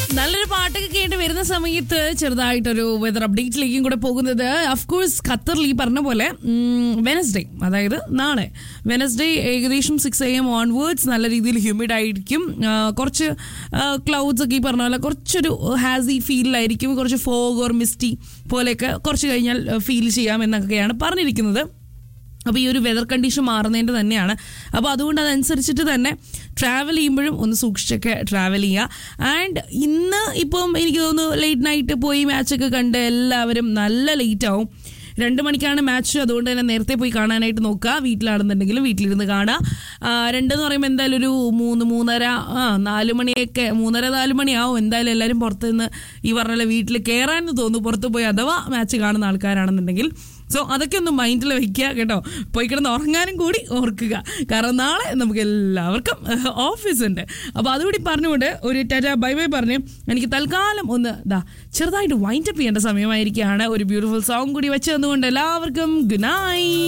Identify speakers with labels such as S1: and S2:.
S1: നല്ലൊരു പാട്ടൊക്കെ കേട്ട് വരുന്ന സമയത്ത് ചെറുതായിട്ടൊരു വെതർ അപ്ഡേറ്റിലേക്കും കൂടെ പോകുന്നത് അഫ്കോഴ്സ് ഖത്തറിൽ ഈ പറഞ്ഞ പോലെ വെനസ്ഡേ അതായത് നാളെ വെനസ്ഡേ ഏകദേശം സിക്സ് എ എം ഓൺവേർഡ്സ് നല്ല രീതിയിൽ ഹ്യൂമിഡ് ആയിരിക്കും ആ, കുറച്ച് ക്ലൗഡ്സ് ഒക്കെ ഈ പറഞ്ഞ പോലെ കുറച്ചൊരു ഹാസി ഫീലിലായിരിക്കും കുറച്ച് ഫോഗ് ഓർ മിസ്റ്റി പോലെയൊക്കെ കുറച്ച് കഴിഞ്ഞാൽ ഫീൽ ചെയ്യാം എന്നൊക്കെയാണ് പറഞ്ഞിരിക്കുന്നത് അപ്പോൾ ഈ ഒരു വെതർ കണ്ടീഷൻ മാറുന്നതിൻ്റെ തന്നെയാണ് അപ്പോൾ അതുകൊണ്ട് അതനുസരിച്ചിട്ട് തന്നെ ട്രാവൽ ചെയ്യുമ്പോഴും ഒന്ന് സൂക്ഷിച്ചൊക്കെ ട്രാവൽ ചെയ്യുക ആൻഡ് ഇന്ന് ഇപ്പം എനിക്ക് തോന്നുന്നു ലേറ്റ് നൈറ്റ് പോയി മാച്ചൊക്കെ കണ്ട് എല്ലാവരും നല്ല ലേറ്റ് ആവും രണ്ട് മണിക്കാണ് മാച്ച് അതുകൊണ്ട് തന്നെ നേരത്തെ പോയി കാണാനായിട്ട് നോക്കുക വീട്ടിലാണെന്നുണ്ടെങ്കിലും വീട്ടിലിരുന്ന് കാണുക ആ, രണ്ടെന്ന് പറയുമ്പോൾ എന്തായാലും ഒരു മൂന്ന് മൂന്നര ആ നാല് മണിയൊക്കെ മൂന്നര നാല് മണിയാവും എന്തായാലും എല്ലാവരും പുറത്ത് നിന്ന് ഈ പറഞ്ഞ പോലെ വീട്ടിൽ കയറാമെന്ന് തോന്നുന്നു പുറത്ത് പോയി അഥവാ മാച്ച് കാണുന്ന ആൾക്കാരാണെന്നുണ്ടെങ്കിൽ സോ അതൊക്കെ ഒന്ന് മൈൻഡിൽ വെക്കുക കേട്ടോ പോയി കിടന്ന് ഉറങ്ങാനും കൂടി ഓർക്കുക കാരണം നാളെ നമുക്ക് എല്ലാവർക്കും ഓഫീസ് ഉണ്ട് അപ്പോൾ അതുകൂടി പറഞ്ഞുകൊണ്ട് ഒരു ടാറ്റ ബൈ ബൈ പറഞ്ഞ് എനിക്ക് തൽക്കാലം ഒന്ന് ഇതാ ചെറുതായിട്ട് വൈൻഡപ്പ് ചെയ്യേണ്ട സമയമായിരിക്കുകയാണ് ഒരു ബ്യൂട്ടിഫുൾ സോങ് കൂടി വെച്ച് തന്നുകൊണ്ട് എല്ലാവർക്കും ഗുഡ് നൈറ്റ്